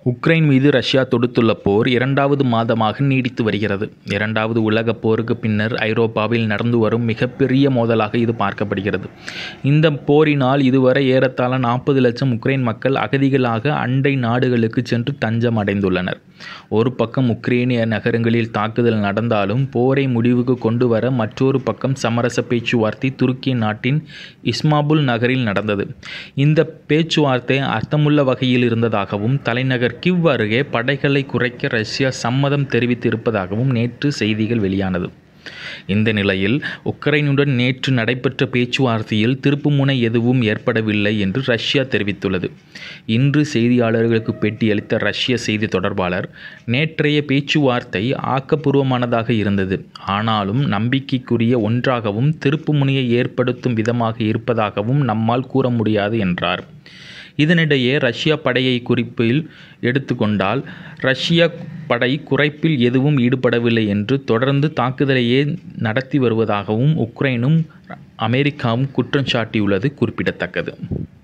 Ukraine மீது Russia தொடுத்துள்ள போர் இரண்டாவது மாதமாக நீடித்து வருகிறது இரண்டாவது உலகப் போருக்கு பின்னர் ஐரோப்பாவில் நடந்து வரும் மிகப்பெரிய மோதலாக இது பார்க்கப்படுகிறது இந்த போரினால் இதுவரை ஏறத்தாழ நாற்பது லட்சம் உக்ரைன் மக்கள் அகதிகளாக அண்டை நாடுகளுக்கு சென்று தஞ்சம் அடைந்துள்ளனர் ஒரு பக்கம் உக்ரைனிய நகரங்களில் தாக்குதல் நடந்தாலும் போரை முடிவுக்கு கொண்டு வர மற்றொரு பக்கம் சமரச பேச்சுவார்த்தை துருக்கி நாட்டின் இஸ்மாபுல் நகரில் நடந்தது இந்த பேச்சுவார்த்தை அர்த்தமுள்ள வகையில் இருந்ததாகவும் தலைநகர் கிவ் அருகே படைகளை குறைக்க ரஷ்யா சம்மதம் தெரிவித்திருப்பதாகவும் நேற்று செய்திகள் வெளியானது இந்த நிலையில் உக்ரைனுடன் நேற்று நடைபெற்ற பேச்சுவார்த்தையில் திருப்புமுனை எதுவும் ஏற்படவில்லை என்று ரஷ்யா தெரிவித்துள்ளது இன்று செய்தியாளர்களுக்கு பேட்டியளித்த ரஷ்ய செய்தி தொடர்பாளர் நேற்றைய பேச்சுவார்த்தை ஆக்கப்பூர்வமானதாக இருந்தது ஆனாலும் நம்பிக்கைக்குரிய ஒன்றாகவும் திருப்புமுனையை ஏற்படுத்தும் விதமாக இருப்பதாகவும் நம்மால் கூற முடியாது என்றார் இதனிடையே ரஷ்யா படையை குறிப்பில் எடுத்துக்கொண்டால் ரஷ்ய படை குறைப்பில் எதுவும் ஈடுபடவில்லை என்று தொடர்ந்து தாக்குதலையே நடத்தி வருவதாகவும் உக்ரைனும் அமெரிக்காவும் குற்றம் சாட்டியுள்ளது குறிப்பிடத்தக்கது